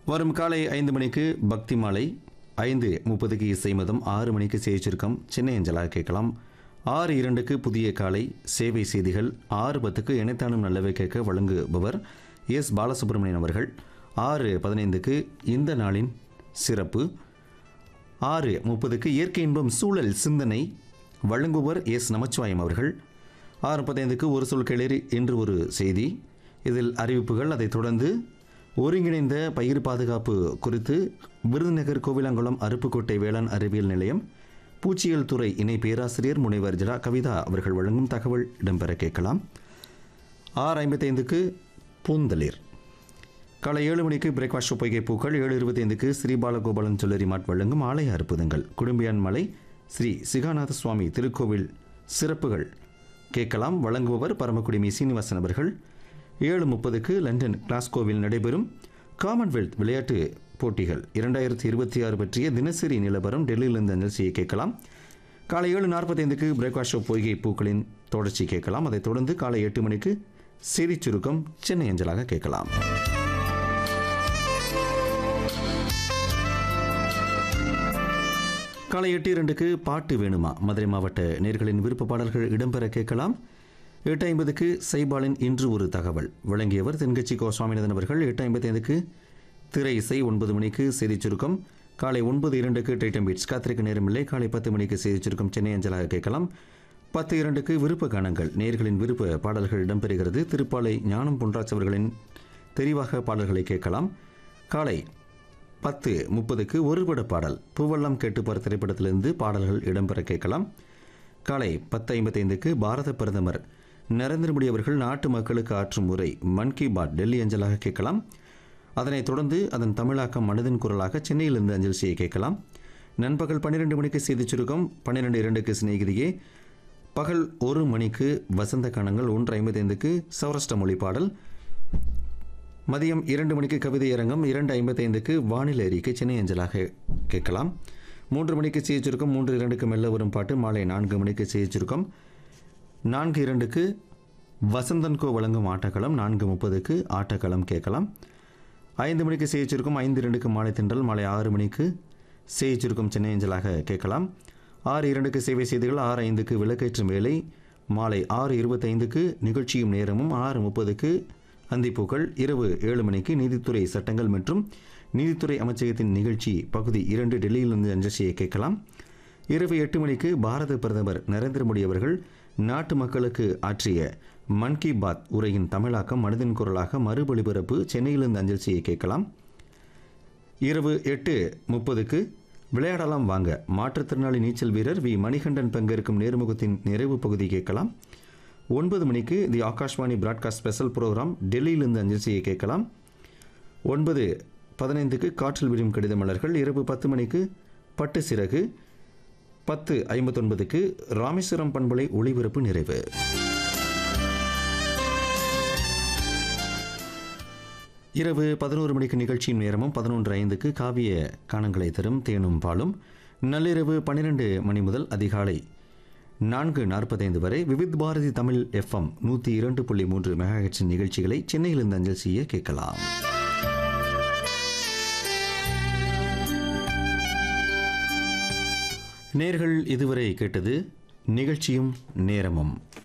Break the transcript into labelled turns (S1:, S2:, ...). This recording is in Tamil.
S1: வரும் காலை ஐந்து மணிக்கு பக்தி மாலை ஐந்து முப்பதுக்கு இசை மதம் ஆறு மணிக்கு செய்திருக்கம் சென்னை அஞ்சலாக கேட்கலாம் ஆறு இரண்டுக்கு புதிய காலை சேவை செய்திகள் ஆறு பத்துக்கு இணைத்தானும் நல்லவை கேட்க வழங்குபவர் எஸ் பாலசுப்ரமணியன் அவர்கள் ஆறு பதினைந்துக்கு இந்த நாளின் சிறப்பு ஆறு முப்பதுக்கு இயற்கை இன்பம் சூழல் சிந்தனை வழங்குபவர் எஸ் நமச்சிவாயம் அவர்கள் ஆறு முப்பத்தைந்துக்கு ஒரு சொல் கிளறி என்று ஒரு செய்தி இதில் அறிவிப்புகள் அதைத் தொடர்ந்து ஒருங்கிணைந்த பயிர் பாதுகாப்பு குறித்து விருதுநகர் கோவிலங்குளம் அருப்புக்கோட்டை வேளாண் அறிவியல் நிலையம் பூச்சியியல் துறை இணை பேராசிரியர் முனைவர் ஜரா கவிதா அவர்கள் வழங்கும் தகவல் இடம்பெற கேட்கலாம் ஆறு ஐம்பத்தைந்துக்கு பூந்தளிர் காலை ஏழு மணிக்கு பிரேக்ஃபாஸ்ட் பொய்கை பூக்கள் ஏழு இருபத்தைந்துக்கு ஸ்ரீ பாலகோபாலன் ஜுவல்லரி மார்ட் வழங்கும் ஆலய அற்புதங்கள் குடும்பியான் மலை ஸ்ரீ சிகாநாத சுவாமி திருக்கோவில் சிறப்புகள் கேட்கலாம் வழங்குபவர் பரமக்குடி மீ சீனிவாசன் அவர்கள் ஏழு முப்பதுக்கு லண்டன் கிளாஸ்கோவில் நடைபெறும் காமன்வெல்த் விளையாட்டு போட்டிகள் இரண்டாயிரத்தி இருபத்தி ஆறு பற்றிய தினசரி நிலவரம் டெல்லியிலிருந்து நிகழ்ச்சியை கேட்கலாம் காலை ஏழு நாற்பத்தைந்துக்கு பிரேக்ஃபாஸ்ட் ஷோ பொய்கை பூக்களின் தொடர்ச்சி கேட்கலாம் அதைத் தொடர்ந்து காலை எட்டு மணிக்கு செய்திச் சுருக்கம் சென்னை அஞ்சலாக கேட்கலாம் காலை எட்டு இரண்டுக்கு பாட்டு வேணுமா மதுரை மாவட்ட நேர்களின் விருப்ப பாடல்கள் இடம்பெற கேட்கலாம் எட்டு ஐம்பதுக்கு சைபாலின் இன்று ஒரு தகவல் வழங்கியவர் தென்கட்சி கோ சுவாமிநாதன் அவர்கள் எட்டு ஐம்பத்தைந்துக்கு திரை இசை ஒன்பது மணிக்கு செய்திச் சுருக்கம் காலை ஒன்பது இரண்டுக்கு டைட்டம் பீட்ஸ் காத்திருக்க நேரமில்லை காலை பத்து மணிக்கு செய்திச் சுருக்கம் சென்னை அஞ்சலாக கேட்கலாம் பத்து இரண்டுக்கு விருப்ப கானங்கள் நேர்களின் விருப்ப பாடல்கள் இடம்பெறுகிறது திருப்பாலை ஞானம் பொன்ராஜ் அவர்களின் தெரிவாக பாடல்களை கேட்கலாம் காலை பத்து முப்பதுக்கு ஒருபட பாடல் பூவெல்லாம் கேட்டுப்பார் திரைப்படத்திலிருந்து பாடல்கள் இடம்பெற கேட்கலாம் காலை பத்து ஐம்பத்தைந்துக்கு பாரத பிரதமர் நரேந்திர மோடி அவர்கள் நாட்டு மக்களுக்கு ஆற்றும் உரை மன் கி பாத் டெல்லி அஞ்சலாக கேட்கலாம் அதனைத் தொடர்ந்து அதன் தமிழாக்கம் மனதின் குரலாக சென்னையிலிருந்து அஞ்சல் செய்ய கேட்கலாம் நண்பகல் பன்னிரெண்டு மணிக்கு செய்திச் சுருக்கம் பன்னிரெண்டு இரண்டுக்கு சிநேகிதியே பகல் ஒரு மணிக்கு வசந்த கணங்கள் ஒன்று ஐம்பத்தைந்துக்கு சௌராஷ்டிர மொழி பாடல் மதியம் இரண்டு மணிக்கு கவிதை அரங்கம் இரண்டு ஐம்பத்தைந்துக்கு வானிலை அறிக்கை சென்னை அஞ்சலாக கேட்கலாம் மூன்று மணிக்கு செய்திச்சிருக்கும் மூன்று இரண்டுக்கு மெல்ல வரும் பாட்டு மாலை நான்கு மணிக்கு செய்திச்சிருக்கும் நான்கு இரண்டுக்கு வசந்தன்கோ வழங்கும் ஆட்டக்களம் நான்கு முப்பதுக்கு ஆட்டக்களம் கேட்கலாம் ஐந்து மணிக்கு செய்திச்சிருக்கும் ஐந்து இரண்டுக்கு மாலை திண்டல் மாலை ஆறு மணிக்கு செய்திச்சிருக்கும் சென்னை அஞ்சலாக கேட்கலாம் ஆறு இரண்டுக்கு சேவை செய்திகள் ஆறு ஐந்துக்கு விளக்கேற்றும் வேலை மாலை ஆறு இருபத்தைந்துக்கு நிகழ்ச்சியும் நேரமும் ஆறு முப்பதுக்கு அந்திப்பூக்கள் இரவு ஏழு மணிக்கு நீதித்துறை சட்டங்கள் மற்றும் நீதித்துறை அமைச்சகத்தின் நிகழ்ச்சி பகுதி இரண்டு டெல்லியிலிருந்து அஞ்சலியை கேட்கலாம் இரவு எட்டு மணிக்கு பாரத பிரதமர் நரேந்திர மோடி அவர்கள் நாட்டு மக்களுக்கு ஆற்றிய மன் கி பாத் உரையின் தமிழாக்கம் மனதின் குரலாக மறுபொலிபரப்பு சென்னையிலிருந்து அஞ்சலியை கேட்கலாம் இரவு எட்டு முப்பதுக்கு விளையாடலாம் வாங்க மாற்றுத்திறனாளி நீச்சல் வீரர் வி மணிகண்டன் பங்கேற்கும் நேர்முகத்தின் நிறைவு பகுதி கேட்கலாம் ஒன்பது மணிக்கு the Akashvani broadcast special program டெல்லியிலிருந்து அஞ்சலியை கேட்கலாம் ஒன்பது பதினைந்துக்கு காற்றில் விடும் கடித மலர்கள் இரவு பத்து மணிக்கு பட்டு சிறகு பத்து ஐம்பத்தொன்பதுக்கு ராமேஸ்வரம் பண்பலை ஒளிபரப்பு நிறைவு இரவு பதினோரு மணிக்கு நிகழ்ச்சியின் நேரமும் பதினொன்று ஐந்துக்கு காவிய காணங்களை தரும் தேனும் பாலும் நள்ளிரவு பன்னிரெண்டு மணி முதல் அதிகாலை நான்கு நாற்பத்தைந்து வரை விவித் பாரதி தமிழ் எஃப்எம் நூற்றி இரண்டு புள்ளி மூன்று மெகாஹெட்ஸின் நிகழ்ச்சிகளை சென்னையிலிருந்து அஞ்சல் செய்ய கேட்கலாம் நேர்கள் இதுவரை கேட்டது நிகழ்ச்சியும் நேரமும்